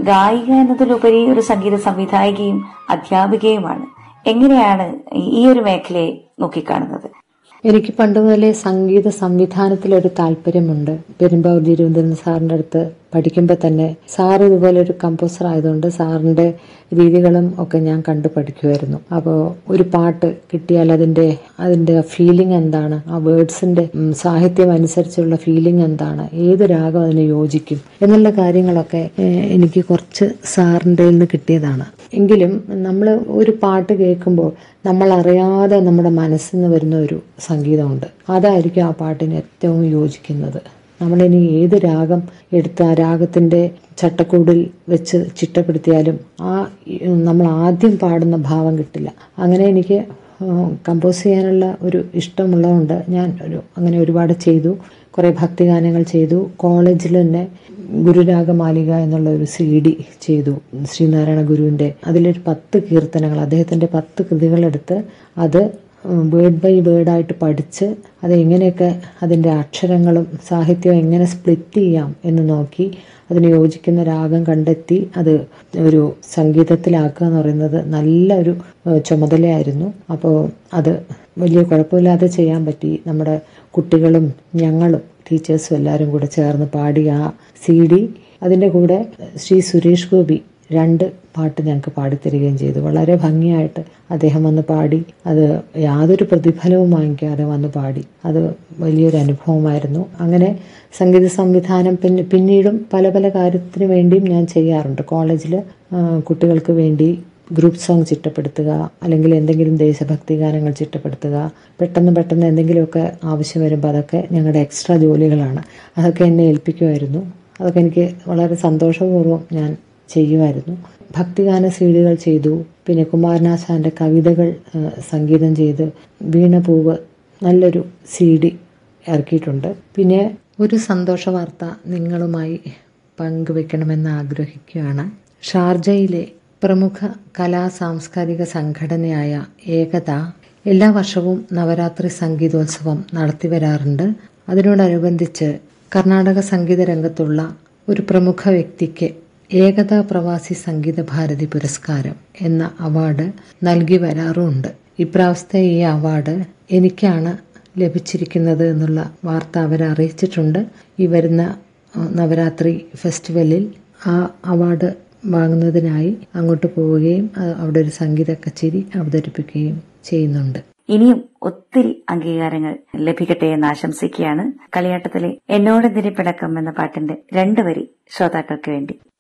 ഗായിക എന്നതിലുപരി ഒരു സംഗീത സംവിധായികയും അധ്യാപികയുമാണ് എങ്ങനെയാണ് ഈ ഒരു മേഖലയെ നോക്കിക്കാണുന്നത് എനിക്ക് പണ്ട് മുതലേ സംഗീത സംവിധാനത്തിൽ ഒരു താല്പര്യമുണ്ട് പെരുമ്പാവൂർ തിരുവനന്തപുരം സാറിന്റെ അടുത്ത് പഠിക്കുമ്പോൾ തന്നെ സാർ ഇതുപോലെ ഒരു കമ്പോസർ ആയതുകൊണ്ട് സാറിന്റെ രീതികളും ഒക്കെ ഞാൻ കണ്ടു പഠിക്കുമായിരുന്നു അപ്പോൾ ഒരു പാട്ട് കിട്ടിയാൽ അതിന്റെ അതിന്റെ ഫീലിംഗ് എന്താണ് ആ വേർഡ്സിന്റെ ഉം, സാഹിത്യം അനുസരിച്ചുള്ള ഫീലിംഗ് എന്താണ് ഏത് രാഗം അതിന് യോജിക്കും എന്നുള്ള കാര്യങ്ങളൊക്കെ ഏഹ്, എനിക്ക് കുറച്ച് സാറിൻ്റെ നിന്ന് കിട്ടിയതാണ് എങ്കിലും നമ്മൾ ഒരു പാട്ട് കേൾക്കുമ്പോൾ നമ്മൾ അറിയാതെ നമ്മുടെ മനസ്സിൽ നിന്ന് വരുന്ന ഒരു സംഗീതമുണ്ട് അതായിരിക്കും ആ പാട്ടിന് ഏറ്റവും യോജിക്കുന്നത് നമ്മളിനി ഏത് രാഗം എടുത്ത് ആ രാഗത്തിൻ്റെ ചട്ടക്കൂടിൽ വെച്ച് ചിട്ടപ്പെടുത്തിയാലും ആ ഉം, നമ്മൾ ആദ്യം പാടുന്ന ഭാവം കിട്ടില്ല അങ്ങനെ എനിക്ക് കമ്പോസ് ചെയ്യാനുള്ള ഒരു ഇഷ്ടമുള്ളതുകൊണ്ട് ഞാൻ ഒരു അങ്ങനെ ഒരുപാട് ചെയ്തു കുറേ ഭക്തിഗാനങ്ങൾ ചെയ്തു കോളേജിൽ തന്നെ ഗുരുരാഗമാലിക എന്നുള്ള ഒരു സി ഡി ചെയ്തു ശ്രീനാരായണ ഗുരുവിൻ്റെ അതിലൊരു പത്ത് കീർത്തനങ്ങൾ അദ്ദേഹത്തിൻ്റെ പത്ത് കൃതികളെടുത്ത് അത് വേർഡ് ബൈ വേർഡായിട്ട് പഠിച്ച് അത് എങ്ങനെയൊക്കെ അതിൻ്റെ അക്ഷരങ്ങളും സാഹിത്യവും എങ്ങനെ സ്പ്ലിറ്റ് ചെയ്യാം എന്ന് നോക്കി അതിന് യോജിക്കുന്ന രാഗം കണ്ടെത്തി അത് ഒരു സംഗീതത്തിലാക്കുക എന്ന് പറയുന്നത് നല്ലൊരു ഏഹ്, ചുമതലയായിരുന്നു അപ്പോൾ അത് വലിയ കുഴപ്പമില്ലാതെ ചെയ്യാൻ പറ്റി നമ്മുടെ കുട്ടികളും ഞങ്ങളും ടീച്ചേഴ്സും എല്ലാവരും കൂടെ ചേർന്ന് പാടി ആ സി ഡി അതിൻ്റെ കൂടെ ശ്രീ സുരേഷ് ഗോപി രണ്ട് പാട്ട് ഞങ്ങൾക്ക് പാടിത്തരികയും ചെയ്തു വളരെ ഭംഗിയായിട്ട് അദ്ദേഹം വന്ന് പാടി അത് യാതൊരു പ്രതിഫലവും വാങ്ങിക്കാതെ വന്ന് പാടി അത് വലിയൊരു അനുഭവമായിരുന്നു അങ്ങനെ സംഗീത സംവിധാനം പിന്നെ പിന്നീടും പല പല കാര്യത്തിന് വേണ്ടിയും ഞാൻ ചെയ്യാറുണ്ട് കോളേജിൽ കുട്ടികൾക്ക് വേണ്ടി ഗ്രൂപ്പ് സോങ് ചിട്ടപ്പെടുത്തുക അല്ലെങ്കിൽ എന്തെങ്കിലും ദേശഭക്തി ഗാനങ്ങൾ ചിട്ടപ്പെടുത്തുക പെട്ടെന്ന് പെട്ടെന്ന് എന്തെങ്കിലുമൊക്കെ ആവശ്യം വരുമ്പോൾ അതൊക്കെ ഞങ്ങളുടെ എക്സ്ട്രാ ജോലികളാണ് അതൊക്കെ എന്നെ ഏൽപ്പിക്കുമായിരുന്നു അതൊക്കെ എനിക്ക് വളരെ സന്തോഷപൂർവ്വം ഞാൻ ചെയ്യുമായിരുന്നു ഭക്തിഗാന സീഡികൾ ചെയ്തു പിന്നെ കുമാരനാശാന്റെ കവിതകൾ ആ, സംഗീതം ചെയ്ത് വീണപൂവ് നല്ലൊരു സി ഡി ഇറക്കിയിട്ടുണ്ട് പിന്നെ ഒരു സന്തോഷ വാർത്ത നിങ്ങളുമായി പങ്കുവെക്കണമെന്ന് ആഗ്രഹിക്കുകയാണ് ഷാർജയിലെ പ്രമുഖ കലാ സാംസ്കാരിക സംഘടനയായ ഏകത എല്ലാ വർഷവും നവരാത്രി സംഗീതോത്സവം നടത്തിവരാറുണ്ട് അതിനോടനുബന്ധിച്ച് കർണാടക സംഗീത രംഗത്തുള്ള ഒരു പ്രമുഖ വ്യക്തിക്ക് ഏകതാ പ്രവാസി സംഗീത ഭാരതി പുരസ്കാരം എന്ന അവാർഡ് നൽകി വരാറുമുണ്ട് ഇപ്രാവശ്യത്തെ ഈ അവാർഡ് എനിക്കാണ് ലഭിച്ചിരിക്കുന്നത് എന്നുള്ള വാർത്ത അവരെ അറിയിച്ചിട്ടുണ്ട് ഈ വരുന്ന ആ, നവരാത്രി ഫെസ്റ്റിവലിൽ ആ അവാർഡ് വാങ്ങുന്നതിനായി അങ്ങോട്ട് പോവുകയും ആ, അവിടെ ഒരു സംഗീത കച്ചേരി അവതരിപ്പിക്കുകയും ചെയ്യുന്നുണ്ട് ഇനിയും ഒത്തിരി അംഗീകാരങ്ങൾ ലഭിക്കട്ടെ എന്ന് ആശംസിക്കുകയാണ് കളിയാട്ടത്തിലെ എന്നോടെതിരെ പിണക്കം എന്ന പാട്ടിന്റെ രണ്ടു വരി ശ്രോതാക്കൾക്ക് വേണ്ടി